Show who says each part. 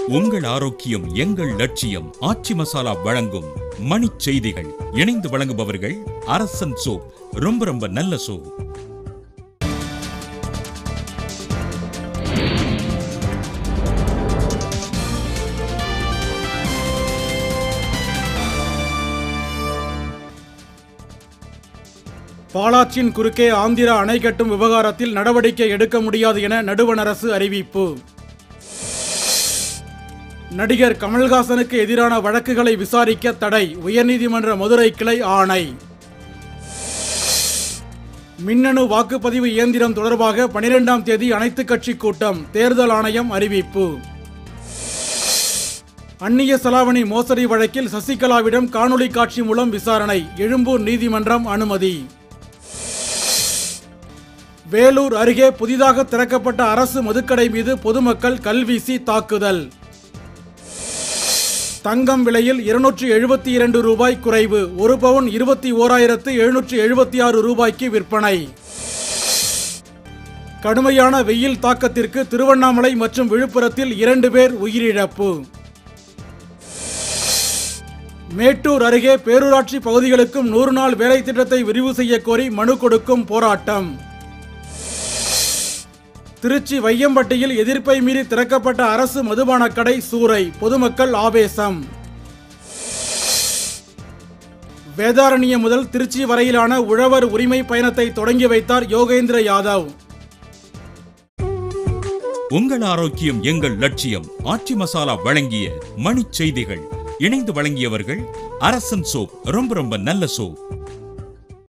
Speaker 1: உங்கள் ஆரோக்கியம் எங்கள் லட்சியம் ஆச்சி மசாலா வழங்கும் மணிச் செய்திகள் இணைந்து வழங்குபவர்கள் அரசன் சோப் ரொம்ப ரொம்ப நல்ல சோப்
Speaker 2: பாலாற்றின் குறுக்கே ஆந்திரா அணை கட்டும் விவகாரத்தில் நடவடிக்கை எடுக்க முடியாது என நடுவண் அரசு அறிவிப்பு நடிகர் கமல்ஹாசனுக்கு எதிரான வழக்குகளை விசாரிக்க தடை உயர்நீதிமன்ற மதுரை கிளை ஆணை மின்னணு வாக்குப்பதிவு இயந்திரம் தொடர்பாக பனிரெண்டாம் தேதி அனைத்துக் கட்சி கூட்டம் தேர்தல் ஆணையம் அறிவிப்பு அந்நிய செலாவணி மோசடி வழக்கில் சசிகலாவிடம் காணொளி காட்சி மூலம் விசாரணை எழும்பூர் நீதிமன்றம் அனுமதி வேலூர் அருகே புதிதாக திறக்கப்பட்ட அரசு மதுக்கடை மீது பொதுமக்கள் கல்வீசி தாக்குதல் தங்கம் விலையில் இருநூற்றி எழுபத்தி இரண்டு ரூபாய் குறைவு ஒரு பவுன் இருபத்தி ஓராயிரத்து எழுநூற்றி எழுபத்தி ஆறு ரூபாய்க்கு விற்பனை கடுமையான வெயில் தாக்கத்திற்கு திருவண்ணாமலை மற்றும் விழுப்புரத்தில் இரண்டு பேர் உயிரிழப்பு மேட்டூர் அருகே பேரூராட்சி பகுதிகளுக்கும் நூறு நாள் வேலை திட்டத்தை விரிவு செய்ய கோரி மனு கொடுக்கும் போராட்டம் திருச்சி வையம்பட்டியில் எதிர்ப்பை மீறி திறக்கப்பட்ட அரசு மதுபான கடை சூறை பொதுமக்கள் ஆவேசம் வேதாரண்யம் முதல் திருச்சி வரையிலான உழவர் உரிமை பயணத்தை தொடங்கி வைத்தார் யோகேந்திர யாதவ்
Speaker 1: உங்கள் ஆரோக்கியம் எங்கள் லட்சியம் ஆச்சி மசாலா வழங்கிய மணிச் செய்திகள் இணைந்து வழங்கியவர்கள் அரசன் சோப் ரொம்ப ரொம்ப நல்ல சோப்